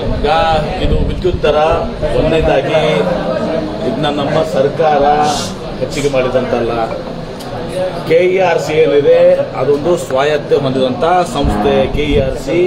ಈಗ ಇದು ವಿದ್ಯುತ್ ದರ ಒಂದನೇದಾಗಿ ಇದನ್ನ ನಮ್ಮ ಸರ್ಕಾರ ಹೆಚ್ಚಿಗೆ ಮಾಡಿದಂತಲ್ಲ ಕೆ ಇ ಆರ್ ಸಿ ಏನಿದೆ ಅದೊಂದು ಸ್ವಾಯತ್ತೆ ಹೊಂದಿದಂತ ಸಂಸ್ಥೆ ಕೆ ಇ ಆರ್ ಸಿ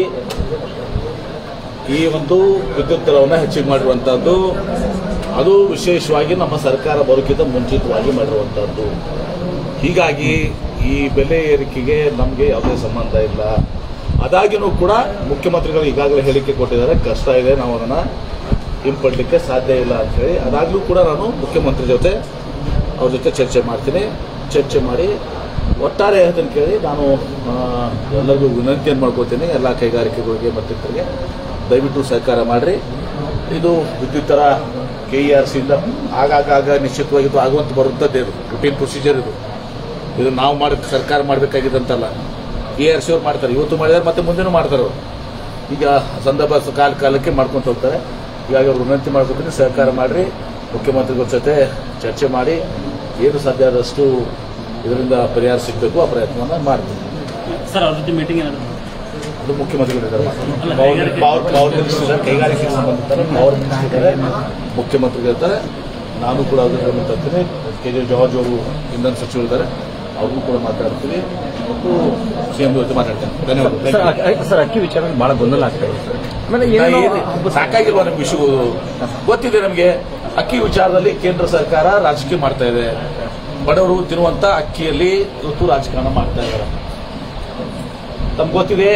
ಈ ಒಂದು ವಿದ್ಯುತ್ ದರವನ್ನು ಹೆಚ್ಚಿಗೆ ಮಾಡಿರುವಂತಹದ್ದು ಅದು ವಿಶೇಷವಾಗಿ ನಮ್ಮ ಸರ್ಕಾರ ಬರೋಕ್ಕಿಂತ ಮುಂಚಿತವಾಗಿ ಮಾಡಿರುವಂತಹದ್ದು ಹೀಗಾಗಿ ಈ ಬೆಲೆ ಏರಿಕೆಗೆ ನಮಗೆ ಯಾವುದೇ ಸಂಬಂಧ ಇಲ್ಲ ಅದಾಗಿನೂ ಕೂಡ ಮುಖ್ಯಮಂತ್ರಿಗಳು ಈಗಾಗಲೇ ಹೇಳಿಕೆ ಕೊಟ್ಟಿದ್ದಾರೆ ಕಷ್ಟ ಇದೆ ನಾವು ಅದನ್ನ ಹಿಂಪಡಲಿಕ್ಕೆ ಸಾಧ್ಯ ಇಲ್ಲ ಅಂತ ಹೇಳಿ ಅದಾಗಲೂ ಕೂಡ ನಾನು ಮುಖ್ಯಮಂತ್ರಿ ಜೊತೆ ಅವ್ರ ಜೊತೆ ಚರ್ಚೆ ಮಾಡ್ತೀನಿ ಚರ್ಚೆ ಮಾಡಿ ಒಟ್ಟಾರೆ ಅದನ್ನು ಕೇಳಿ ನಾನು ಆ, ಎಲ್ಲರಿಗೂ ವಿನಂತಿಯನ್ನು ಮಾಡ್ಕೋತೀನಿ ಎಲ್ಲ ಕೈಗಾರಿಕೆಗಳಿಗೆ ಮತ್ತಿತರಿಗೆ ದಯವಿಟ್ಟು ಸಹಕಾರ ಮಾಡಿರಿ ಇದು ವಿದ್ಯುತ್ ದರ ಕೆ ಇ ಆರ್ ಸಿಯಿಂದ ಆಗಾಗ ನಿಶ್ಚಿತವಾಗಿ ಇದು ಆಗುವಂತ ಬರುತ್ತದೆ ಇದು ರುಟೀನ್ ಪ್ರೊಸೀಜರ್ ಇದು ಇದು ನಾವು ಮಾಡಿ ಸರ್ಕಾರ ಮಾಡಬೇಕಾಗಿದ್ದಂತಲ್ಲ ಎ ಆರ್ ಸಿ ಅವ್ರು ಮಾಡ್ತಾರೆ ಇವತ್ತು ಮಾಡಿದಾರೆ ಮತ್ತೆ ಮುಂದೆನೂ ಮಾಡ್ತಾರೆ ಅವರು ಈಗ ಸಂದರ್ಭ ಸ- ಕಾಲ ಕಾಲಕ್ಕೆ ಮಾಡ್ಕೊಂತ ಹೋಗ್ತಾರೆ ಹೀಗಾಗಿ ಅವ್ರು ವಿನಂತಿ ಮಾಡ್ಕೊತೀನಿ ಸಹಕಾರ ಮಾಡಿರಿ ಮುಖ್ಯಮಂತ್ರಿಗಳ ಜೊತೆ ಚರ್ಚೆ ಮಾಡಿ ಏನು ಸಾಧ್ಯ ಆದಷ್ಟು ಇದರಿಂದ ಪರಿಹಾರ ಸಿಗಬೇಕು ಆ ಪ್ರಯತ್ನವನ್ನು ಮಾಡ್ತೀನಿ ಸರ್ ಅವ್ರ ಜೊತೆ ಮೀಟಿಂಗ್ ಏನಾದ್ರು ಅದು ಮುಖ್ಯಮಂತ್ರಿಗಳಿದ್ದಾರೆ ಅಲ್ಲ, ಪವರ್ ಕೈಗಾರಿಕೆ- ಪವರ್ ಪವರ್ ಮಿನಿಸ್ಟರ್ ಇದ್ದಾರೆ, ಕೈಗಾರಿಕೆಗೆ ಸಂಬಂಧಿಸಿದ ಪವರ್ ಮಿನಿಸ್ಟರ್ ಇದ್ದಾರೆ ಮುಖ್ಯಮಂತ್ರಿಗಳಿರ್ತಾರೆ ನಾನು ಕೂಡ ಅದ್ರ ಗಮನ ತರ್ತೀನಿ ಕೆ ಜೆ ಜಾರ್ಜ್ ಅವರು ಇಂಧನ ಸಚಿವರಿದ್ದಾರೆ ಅವ್ರಿಗೂ ಕೂಡ ಮಾತಾಡ್ತೀನಿ ಮತ್ತು ಸಿಎಂ ಜೊತೆ ಮಾತಾಡ್ತೇನೆ ಧನ್ಯವಾದ Thank ಸರ್ you. ಅ- ಸರ್ ಅಕ್ಕಿ ವಿಚಾರ ಬಹಳ ಗೊಂದಲ ಆಗ್ತಾ ಇದೆ ಸರ್ ಆಮೇಲೆ ನಾ ಏನೇನೋ ಏನು- ಸಾಕಾಗಿಲ್ವಾ ನಮ್ಗೆ ಇಶ್ಯೂ ಗೊತ್ತಿದೆ ನಮಗೆ ಅಕ್ಕಿ ವಿಚಾರದಲ್ಲಿ ಕೇಂದ್ರ ಸರ್ಕಾರ ರಾಜಕೀಯ ಮಾಡ್ತಾ ಇದೆ ಬಡವರು ತಿನ್ನುವಂತ ಅಕ್ಕಿಯಲ್ಲಿ ಇವತ್ತು ರಾಜಕಾರಣ ಮಾಡ್ತಾ ಇದ್ದಾರೆ ನಮ್ಗೆ ಗೊತ್ತಿದೆ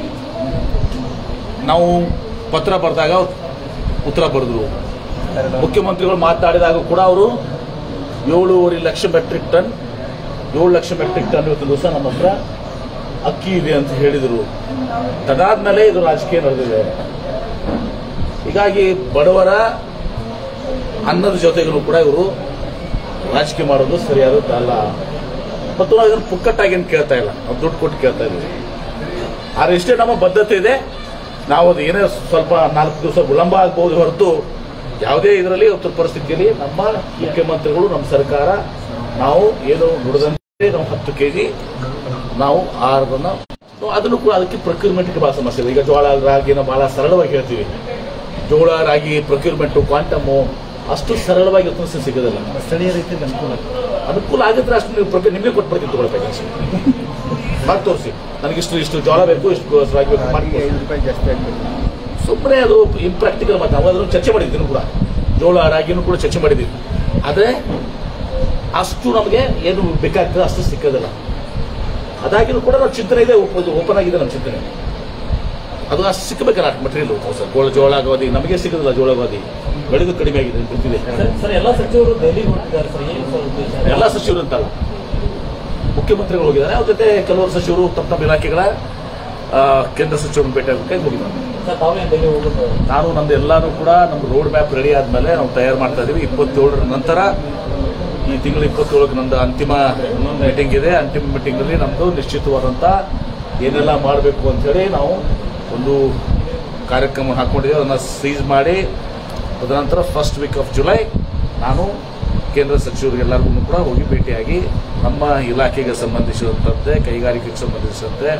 ನಾವು ಪತ್ರ ಬರೆದಾಗ ಉತ್ತರ ಬರೆದ್ರು ಮುಖ್ಯಮಂತ್ರಿಗಳು ಮಾತಾಡಿದಾಗ ಕೂಡ ಅವರು ಏಳೂವರೆ ಲಕ್ಷ ಮೆಟ್ರಿಕ್ ಟನ್ ಏಳು ಲಕ್ಷ ಮೆಟ್ರಿಕ್ ಟನ್ ಇವತ್ತು ದಿವಸ ನಮ್ಮ ಹತ್ರ ಅಕ್ಕಿ ಇದೆ ಅಂತ ಹೇಳಿದರು ತದಾದ್ಮೇಲೆ ಇದು ರಾಜಕೀಯ ನಡೆದಿದೆ ಹೀಗಾಗಿ ಬಡವರ ಅನ್ನದ ಜೊತೆಗೂ ಕೂಡ ಇವರು ರಾಜಕೀಯ ಮಾಡೋದು ಸರಿಯಾದದ್ದಲ್ಲ ಮತ್ತು ನಾವು ಇದನ್ನು ಪುಕ್ಕಟ್ಟಾಗಿ ಏನು ಕೇಳ್ತಾ ಇಲ್ಲ ನಾವು ದುಡ್ಡು ಕೊಟ್ಟು ಕೇಳ್ತಾ ಇದ್ದೀವಿ ಆದ್ರೆ ಇಷ್ಟೇ ನಮ್ಮ ಬದ್ಧತೆ ಇದೆ ನಾವು ಅದು ಏನೇ ಸ್ವಲ್ಪ ನಾಲ್ಕು ದಿವಸ ವಿಳಂಬ ಆಗ್ಬೋದು ಹೊರತು ಯಾವುದೇ ಇದರಲ್ಲಿ ಉತ್ತರ ಪರಿಸ್ಥಿತಿಯಲ್ಲಿ ನಮ್ಮ ಮುಖ್ಯಮಂತ್ರಿಗಳು ನಮ್ಮ ಸರ್ಕಾರ ನಾವು ಏನು ನುಡಿದಂತೆ ನಾವು ಹತ್ತು ಕೆಜಿ ನಾವು ಆಹಾರವನ್ನು ಅದನ್ನು ಕೂಡ ಅದಕ್ಕೆ ಪ್ರೊಕ್ಯೂರ್ಮೆಂಟ್ಗೆ ಬಹಳ ಸಮಸ್ಯೆ ಇದೆ ಈಗ ಜೋಳ ರಾಗಿನ ಬಹಳ ಸರಳವಾಗಿ ಹೇಳ್ತೀವಿ ಜೋಳ ರಾಗಿ ಪ್ರೊಕ್ಯೂರ್ಮೆಂಟ್ ಕ್ವಾಂಟಮು ಅಷ್ಟು ಸರಳವಾಗಿ ಇವತ್ತು ಸಿಗೋದಿಲ್ಲ ಸ್ಥಳೀಯ ರೀತಿಯಲ್ಲಿ ಅನುಕೂಲ ಅನುಕೂಲ ಆಗಿದ್ರೆ ಅಷ್ಟು ನೀವು ಪ್ರೊಕ್ಯೂ- ನಿಮಗೆ ಕೊಟ್ಬಿಡ್ತೀನಿ ತಗೊಳ್ಬೇಕು ಮಾಡಿ ತೋರಿಸಿ ನನಗೆ ಇಷ್ಟು ಇಷ್ಟು ಜೋಳ ಬೇಕು ಇಷ್ಟು ರಾಗಿ ಬೇಕು ಮಾಡಿ ತೋರ್ಸಿ. ಐದು ರೂಪಾಯಿ ಜಾಸ್ತಿ ಆಗ್ತದೆ ಸುಮ್ಮನೆ ಅದು ಇಂಪ್ರಾಕ್ಟಿಕಲ್ ಮಾತು ನಾವು ಅದನ್ನು ಚರ್ಚೆ ಮಾಡಿದ್ದೀವಿ ಕೂಡ ಜೋಳ ರಾಗಿನೂ ಕೂಡ ಚರ್ಚೆ ಮಾಡಿದ್ದೀವಿ ಆದರೆ ಅಷ್ಟು ನಮಗೆ ಏನು ಬೇಕಾಗ್ತದೆ ಅಷ್ಟು ಸಿಕ್ಕೋದಿಲ್ಲ ಅದಾಗಿನೂ ಕೂಡ ನಾವು ಚಿಂತನೆ ಇದೆ ಓಪನ್ ಆಗಿದೆ ನಮ್ಮ ಚಿಂತನೆ ಅದು ಅಷ್ಟು ಸಿಕ್ಕಬೇಕಲ್ಲ ಮಟೀರಿಯಲ್ ಸರ್ ಜೋಳ ಜೋಳ ಗೋಧಿ ನಮಗೆ ಸಿಗೋದಿಲ್ಲ ಜೋಳ ಗೋಧಿ ಬೆಳೆದು ಕಡಿಮೆ ಆಗಿದೆ ಅಂತ ಗೊತ್ತಿದೆ ಸರ್ ಎಲ್ಲ ಸಚಿವರು ದೆಹಲಿಗೆ ಹೊರಟಿದ್ದಾರೆ ಸರ್ ಏನು ಸರ್ ಉದ್ದೇಶ ಎಲ್ಲ ಸಚಿವರು ಅಂತಲ್ಲ ಮುಖ್ಯಮಂತ್ರಿಗಳು ಹೋಗಿದ್ದಾರೆ ಅವ್ರ ಜೊತೆ ಕೆಲವರು ಸಚಿವರು ತಮ್ಮ ತಮ್ಮ ಇಲಾಖೆಗಳ ಆ, ಕೇಂದ್ರ ಸಚಿವರನ್ನು ಭೇಟಿ ಆಗಬೇಕಾಗಿ ಹೋಗಿದ್ದಾರೆ ಸರ್ ತಾವೇ ದೆಹಲಿ ಹೋಗೋದು ನಾನು ನಮ್ದು ಎಲ್ಲಾನು ಕೂಡ ನಮ್ಮ ರೋಡ್ ಮ್ಯಾಪ್ ರೆಡಿ ಆದ್ಮೇಲೆ ನಾವು ತಯಾರು ಮಾಡ್ತಾ ಇದೀವಿ ಇಪ್ಪತ್ತೇಳರ ನಂತರ ಈ ತಿಂಗಳು ಇಪ್ಪತ್ತೇಳಕ್ಕೆ ನಂದು ಅಂತಿಮ ಮೀಟಿಂಗ್ ಇದೆ ಅಂತಿಮ ಮೀಟಿಂಗ್ ಅಲ್ಲಿ ನಮ್ದು ನಿಶ್ಚಿತವಾದಂತ ಏನೆಲ್ಲ ಮಾಡಬೇಕು ಅಂತ ಹೇಳಿ ನಾವು ಒಂದು ಕಾರ್ಯಕ್ರಮ ಹಾಕೊಂಡಿದ್ದೀವಿ ಅದನ್ನ ಸೀಸ್ ಮಾಡಿ ತದನಂತರ ಫಸ್ಟ್ ವೀಕ್ ಆಫ್ ಜುಲೈ ನಾನು ಕೇಂದ್ರ ಸಚಿವರಿಗೆಲ್ಲರಿಗೂ ಕೂಡ ಹೋಗಿ ಭೇಟಿಯಾಗಿ ನಮ್ಮ ಇಲಾಖೆಗೆ ಸಂಬಂಧಿಸಿದಂತೆ ಕೈಗಾರಿಕೆಗೆ ಸಂಬಂಧಿಸಿದಂತೆ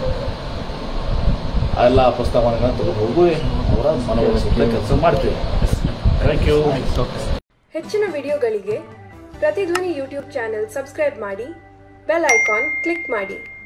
ಎಲ್ಲ ಪ್ರಸ್ತಾವನೆಗಳನ್ನ ತಗೊಂಡು ಹೋಗಿ ಅವರ ಮನವೊಲಿಸುವಂತ ಕೆಲಸ ಮಾಡ್ತೀವಿ ಥ್ಯಾಂಕ್ ಯು ಹೆಚ್ಚಿನ ವಿಡಿಯೋಗಳಿಗೆ ಪ್ರತಿಧ್ವನಿ ಯೂಟ್ಯೂಬ್ ಚಾನೆಲ್ ಸಬ್ಸ್ಕ್ರೈಬ್ ಮಾಡಿ ಬೆಲ್ ಐಕಾನ್ ಕ್ಲಿಕ್ ಮಾಡಿ